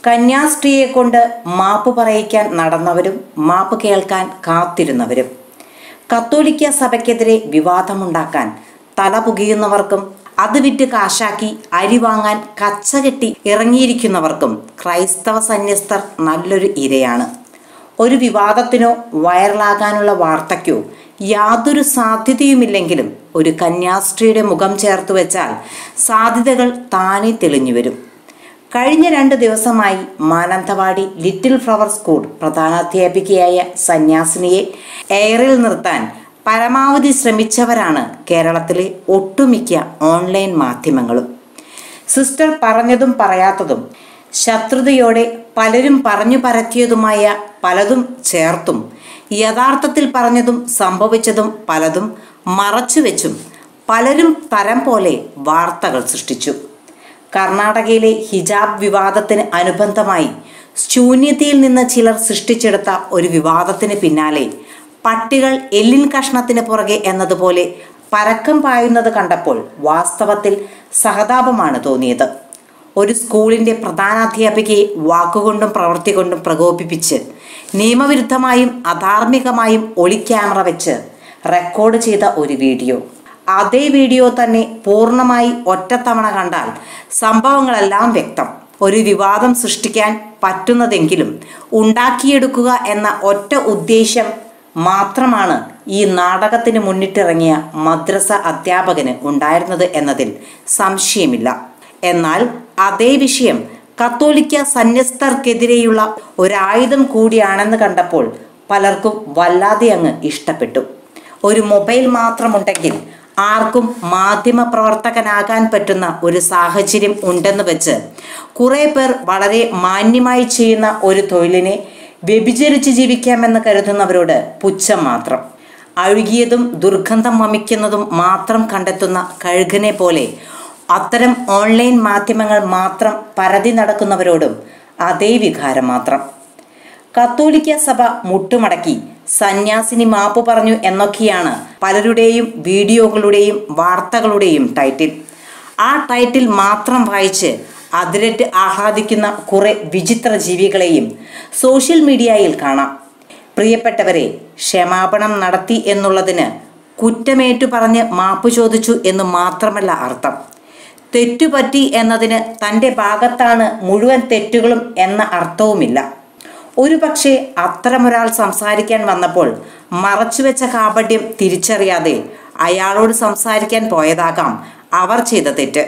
കന്യാസ്ത്രീയെ കൊണ്ട് മാപ്പ് പറയിക്കാൻ നടന്നവരും മാപ്പ് കേൾക്കാൻ കാത്തിരുന്നവരും കത്തോലിക്ക സഭയ്ക്കെതിരെ വിവാദമുണ്ടാക്കാൻ തല പുകയുന്നവർക്കും അത് വിറ്റ് കാശാക്കി അരി വാങ്ങാൻ കച്ചകെട്ടി ഇറങ്ങിയിരിക്കുന്നവർക്കും ക്രൈസ്തവ സന്യസ്തർ നല്ലൊരു ഇരയാണ് ഒരു വിവാദത്തിനോ വൈറലാകാനുള്ള വാർത്തയ്ക്കോ യാതൊരു സാധ്യതയുമില്ലെങ്കിലും ഒരു കന്യാസ്ത്രീയുടെ മുഖം ചേർത്ത് വെച്ചാൽ സാധ്യതകൾ താനേ തെളിഞ്ഞു വരും കഴിഞ്ഞ രണ്ട് ദിവസമായി മാനന്തവാടി ലിറ്റിൽ ഫ്ലവർ സ്കൂൾ പ്രധാനാധ്യാപികയായ സന്യാസിനിയെ എയറിൽ നിർത്താൻ പരമാവധി ശ്രമിച്ചവരാണ് കേരളത്തിലെ ഒട്ടുമിക്ക ഓൺലൈൻ മാധ്യമങ്ങളും സിസ്റ്റർ പറഞ്ഞതും പറയാത്തതും ശത്രുതയോടെ പലരും പറഞ്ഞു പരത്തിയതുമായ പലതും ചേർത്തും യഥാർത്ഥത്തിൽ പറഞ്ഞതും സംഭവിച്ചതും പലതും മറച്ചുവെച്ചും പലരും തരം പോലെ വാർത്തകൾ സൃഷ്ടിച്ചു കർണാടകയിലെ ഹിജാബ് വിവാദത്തിന് അനുബന്ധമായി ശൂന്യതയിൽ നിന്ന് ചിലർ സൃഷ്ടിച്ചെടുത്ത ഒരു വിവാദത്തിന് പിന്നാലെ പട്ടികൾ എല്ലിൻ കഷ്ണത്തിന് പുറകെ എന്നതുപോലെ പരക്കം പായുന്നത് കണ്ടപ്പോൾ വാസ്തവത്തിൽ സഹതാപമാണ് തോന്നിയത് ഒരു സ്കൂളിന്റെ പ്രധാനാധ്യാപികയെ വാക്കുകൊണ്ടും പ്രവൃത്തി കൊണ്ടും പ്രകോപിപ്പിച്ച് നിയമവിരുദ്ധമായും അധാർമികമായും ഒളിക്യാമറ വെച്ച് റെക്കോർഡ് ചെയ്ത ഒരു വീഡിയോ അതേ വീഡിയോ തന്നെ പൂർണ്ണമായി ഒറ്റത്തവണ കണ്ടാൽ സംഭവങ്ങളെല്ലാം വ്യക്തം ഒരു വിവാദം സൃഷ്ടിക്കാൻ പറ്റുന്നതെങ്കിലും ഉണ്ടാക്കിയെടുക്കുക എന്ന ഒറ്റ ഉദ്ദേശ്യം മാത്രമാണ് ഈ നാടകത്തിന് മുന്നിട്ടിറങ്ങിയ മദ്രസ അധ്യാപകന് ഉണ്ടായിരുന്നത് എന്നതിൽ സംശയമില്ല എന്നാൽ അതേ വിഷയം കത്തോലിക്ക സന്യസ്തർക്കെതിരെയുള്ള ഒരായുധം കൂടിയാണെന്ന് കണ്ടപ്പോൾ പലർക്കും വല്ലാതെ അങ്ങ് ഇഷ്ടപ്പെട്ടു ഒരു മൊബൈൽ മാത്രമുണ്ടെങ്കിൽ ആർക്കും മാധ്യമ പ്രവർത്തകനാകാൻ പറ്റുന്ന ഒരു സാഹചര്യം ഉണ്ടെന്ന് വെച്ച് കുറെ പേർ വളരെ മാന്യമായി ചെയ്യുന്ന ഒരു തൊഴിലിനെ വ്യഭിചരിച്ച് ജീവിക്കാമെന്ന് കരുതുന്നവരോട് പുച്ഛം മാത്രം അഴുകിയതും ദുർഗന്ധം വമിക്കുന്നതും മാത്രം കണ്ടെത്തുന്ന കഴുകനെ പോലെ അത്തരം ഓൺലൈൻ മാധ്യമങ്ങൾ മാത്രം പരതി നടക്കുന്നവരോടും അതേ വികാരം മാത്രം കത്തോലിക്ക സഭ മുട്ടുമടക്കി സന്യാസിനി മാപ്പ് പറഞ്ഞു എന്നൊക്കെയാണ് പലരുടെയും വീഡിയോകളുടെയും വാർത്തകളുടെയും ടൈറ്റിൽ ആ ടൈറ്റിൽ മാത്രം വായിച്ച് അതിരറ്റ് ആഹ്ലാദിക്കുന്ന കുറെ വിചിത്ര ജീവികളെയും സോഷ്യൽ മീഡിയയിൽ കാണാം പ്രിയപ്പെട്ടവരെ ക്ഷമാപണം നടത്തി എന്നുള്ളതിന് കുറ്റമേറ്റു പറഞ്ഞ് മാപ്പ് ചോദിച്ചു എന്ന് മാത്രമല്ല അർത്ഥം തെറ്റുപറ്റി എന്നതിന് തൻ്റെ ഭാഗത്താണ് മുഴുവൻ തെറ്റുകളും എന്ന അർത്ഥവുമില്ല ഒരു പക്ഷേ അത്തരമൊരാൾ സംസാരിക്കാൻ വന്നപ്പോൾ മറച്ചുവെച്ച കാപട്യം തിരിച്ചറിയാതെ അയാളോട് സംസാരിക്കാൻ പോയതാകാം അവർ ചെയ്ത തെറ്റ്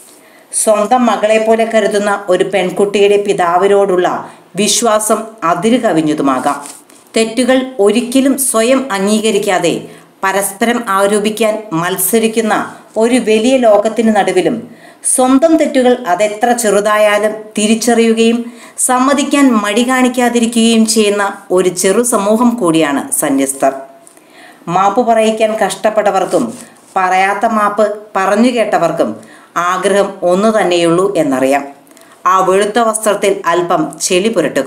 സ്വന്തം മകളെ പോലെ കരുതുന്ന ഒരു പെൺകുട്ടിയുടെ പിതാവിനോടുള്ള വിശ്വാസം അതിരു കവിഞ്ഞതുമാകാം തെറ്റുകൾ ഒരിക്കലും സ്വയം അംഗീകരിക്കാതെ പരസ്പരം ആരോപിക്കാൻ മത്സരിക്കുന്ന ഒരു വലിയ ലോകത്തിന് നടുവിലും സ്വന്തം തെറ്റുകൾ അതെത്ര ചെറുതായാലും തിരിച്ചറിയുകയും സമ്മതിക്കാൻ മടി കാണിക്കാതിരിക്കുകയും ചെയ്യുന്ന ഒരു ചെറു സമൂഹം കൂടിയാണ് സന്യസ്തർ മാപ്പ് പറയിക്കാൻ കഷ്ടപ്പെട്ടവർക്കും പറയാത്ത മാപ്പ് പറഞ്ഞു കേട്ടവർക്കും ആഗ്രഹം ഒന്നു തന്നെയുള്ളൂ എന്നറിയാം ആ വെളുത്ത വസ്ത്രത്തിൽ അല്പം ചെളി പുരട്ടുക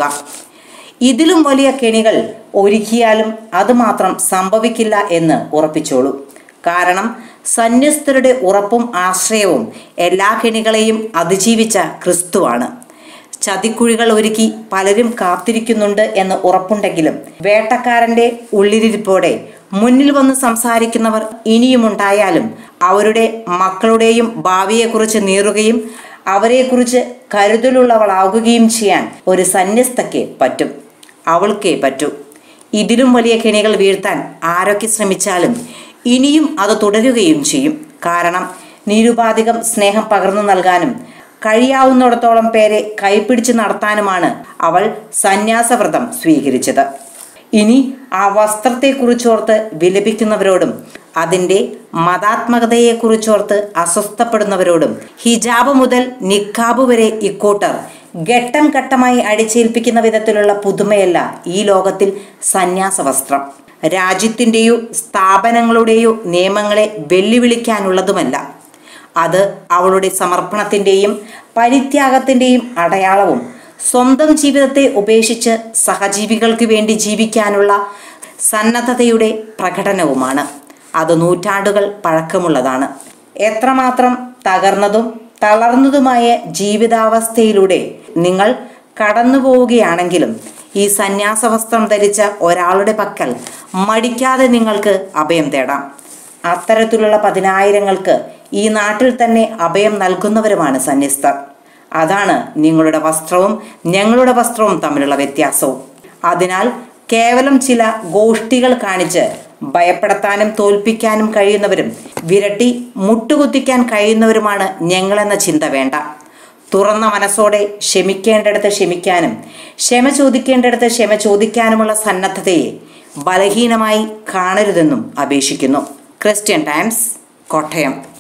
ഇതിലും വലിയ കെണികൾ ഒരുക്കിയാലും അത് മാത്രം സംഭവിക്കില്ല എന്ന് ഉറപ്പിച്ചോളൂ കാരണം സന്യസ്തരുടെ ഉറപ്പും ആശ്രയവും എല്ലാ കെണികളെയും അതിജീവിച്ച ക്രിസ്തുവാണ് ചതിക്കുഴികൾ ഒരുക്കി പലരും കാത്തിരിക്കുന്നുണ്ട് എന്ന് ഉറപ്പുണ്ടെങ്കിലും വേട്ടക്കാരന്റെ ഉള്ളിരിപ്പോടെ മുന്നിൽ വന്ന് സംസാരിക്കുന്നവർ ഇനിയുമുണ്ടായാലും അവരുടെ മക്കളുടെയും ഭാവിയെക്കുറിച്ച് നീറുകയും അവരെക്കുറിച്ച് കരുതലുള്ളവളാകുകയും ചെയ്യാൻ ഒരു സന്യസ്തയ്ക്ക് പറ്റും അവൾക്കേ പറ്റൂ ഇതിലും വലിയ കെണികൾ വീഴ്ത്താൻ ആരൊക്കെ ശ്രമിച്ചാലും ഇനിയും അത് തുടരുകയും ചെയ്യും കാരണം നിരുപാധികം സ്നേഹം പകർന്നു നൽകാനും കഴിയാവുന്നിടത്തോളം പേരെ കൈപ്പിടിച്ച് നടത്താനുമാണ് അവൾ സന്യാസവ്രതം സ്വീകരിച്ചത് ഇനി ആ വസ്ത്രത്തെക്കുറിച്ചോർത്ത് വിലപിക്കുന്നവരോടും അതിൻ്റെ മതാത്മകതയെക്കുറിച്ചോർത്ത് അസ്വസ്ഥപ്പെടുന്നവരോടും ഹിജാബ് മുതൽ നിക്കാബ് വരെ ഇക്കൂട്ടർ ഘട്ടം ഘട്ടമായി അടിച്ചേൽപ്പിക്കുന്ന വിധത്തിലുള്ള പുതുമയല്ല ഈ ലോകത്തിൽ സന്യാസ വസ്ത്രം രാജ്യത്തിൻ്റെയോ സ്ഥാപനങ്ങളുടെയോ നിയമങ്ങളെ വെല്ലുവിളിക്കാനുള്ളതുമല്ല അത് അവളുടെ സമർപ്പണത്തിൻ്റെയും പരിത്യാഗത്തിൻ്റെയും അടയാളവും സ്വന്തം ജീവിതത്തെ ഉപേക്ഷിച്ച് സഹജീവികൾക്ക് വേണ്ടി ജീവിക്കാനുള്ള സന്നദ്ധതയുടെ പ്രകടനവുമാണ് അത് നൂറ്റാണ്ടുകൾ പഴക്കമുള്ളതാണ് എത്രമാത്രം തകർന്നതും തളർന്നതുമായ ജീവിതാവസ്ഥയിലൂടെ നിങ്ങൾ കടന്നു പോവുകയാണെങ്കിലും ഈ സന്യാസ വസ്ത്രം ധരിച്ച ഒരാളുടെ പക്കൽ മടിക്കാതെ നിങ്ങൾക്ക് അഭയം തേടാം അത്തരത്തിലുള്ള പതിനായിരങ്ങൾക്ക് ഈ നാട്ടിൽ തന്നെ അഭയം നൽകുന്നവരുമാണ് സന്യസ്തർ അതാണ് നിങ്ങളുടെ വസ്ത്രവും ഞങ്ങളുടെ വസ്ത്രവും തമ്മിലുള്ള വ്യത്യാസവും അതിനാൽ കേവലം ചില ഗോഷ്ഠികൾ കാണിച്ച് ഭയപ്പെടുത്താനും തോൽപ്പിക്കാനും കഴിയുന്നവരും വിരട്ടി മുട്ടുകുത്തിക്കാൻ കഴിയുന്നവരുമാണ് ഞങ്ങളെന്ന ചിന്ത വേണ്ട തുറന്ന മനസ്സോടെ ക്ഷമിക്കേണ്ടടുത്ത് ക്ഷമിക്കാനും ക്ഷമ ചോദിക്കേണ്ടടുത്ത് ക്ഷമ ചോദിക്കാനുമുള്ള സന്നദ്ധതയെ ബലഹീനമായി കാണരുതെന്നും അപേക്ഷിക്കുന്നു ക്രിസ്ത്യൻ ടൈംസ് കോട്ടയം